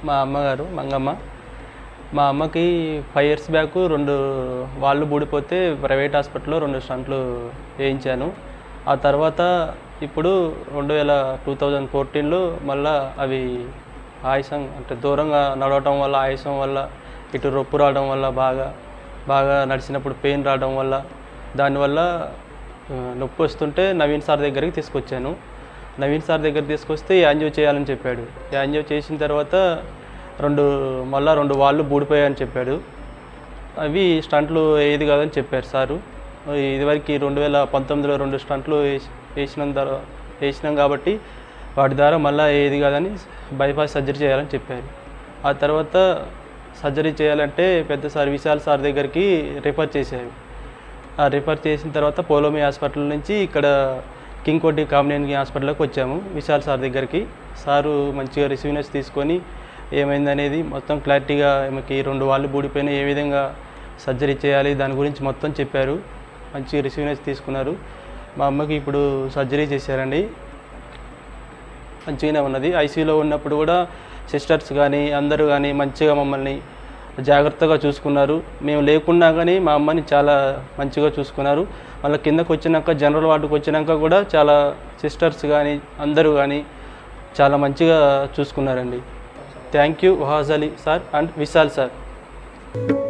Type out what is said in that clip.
మా అమ్మగారు మంగమ్మ మా అమ్మకి ఫైవ్ ఇయర్స్ బ్యాక్ రెండు వాళ్ళు బూడిపోతే ప్రైవేట్ హాస్పిటల్లో రెండు స్టంట్లు వేయించాను ఆ తర్వాత ఇప్పుడు రెండు వేల టూ థౌజండ్ ఫోర్టీన్లో మళ్ళా అవి ఆయాసం అంటే దూరంగా నడవటం వల్ల ఆయాసం వల్ల ఇటు రొప్పు రావడం వల్ల బాగా బాగా నడిచినప్పుడు పెయిన్ రావడం వల్ల దానివల్ల ఆ, నొప్పి వస్తుంటే నవీన్ సార్ దగ్గరికి తీసుకొచ్చాను నవీన్ సార్ దగ్గర తీసుకొస్తే యాంజియో చేయాలని చెప్పాడు యాంజియో చేసిన తర్వాత రెండు మళ్ళా రెండు వాళ్ళు బూడిపోయాయని చెప్పాడు అవి స్టంట్లు ఏది కాదని చెప్పారు సారు ఇదివరకు రెండు వేల పంతొమ్మిదిలో రెండు స్టంట్లు వేసి వేసినాం తర్వాత వేసినాం కాబట్టి వాటి ద్వారా మళ్ళీ ఏది కాదని బైపాస్ సర్జరీ చేయాలని చెప్పారు ఆ తర్వాత సర్జరీ చేయాలంటే పెద్ద సార్ విశాల్ సార్ దగ్గరికి రిఫర్ చేశారు ఆ రిఫర్ చేసిన తర్వాత పోలోమి హాస్పిటల్ నుంచి ఇక్కడ కింగ్ కోటి కామినేని హాస్పిటల్కి వచ్చాము విశాల్ సార్ దగ్గరికి సారు మంచిగా రిసీవ్నెస్ తీసుకొని ఏమైందనేది మొత్తం క్లారిటీగా ఈమెకి రెండు వాళ్ళు బూడిపోయిన ఏ విధంగా సర్జరీ చేయాలి దాని గురించి మొత్తం చెప్పారు మంచి రిసీవ్నెస్ తీసుకున్నారు మా అమ్మకి ఇప్పుడు సర్జరీ చేశారండి మంచిగానే ఉన్నది ఐసీయూలో ఉన్నప్పుడు కూడా సిస్టర్స్ కానీ అందరూ కానీ మంచిగా మమ్మల్ని జాగ్రత్తగా చూసుకున్నారు మేము లేకున్నా కానీ మా అమ్మని చాలా మంచిగా చూసుకున్నారు మళ్ళీ కిందకు వచ్చినాక జనరల్ వార్డుకి వచ్చినాక కూడా చాలా సిస్టర్స్ కానీ అందరూ కానీ చాలా మంచిగా చూసుకున్నారండి thank you Wahaj Ali sir and Vishal sir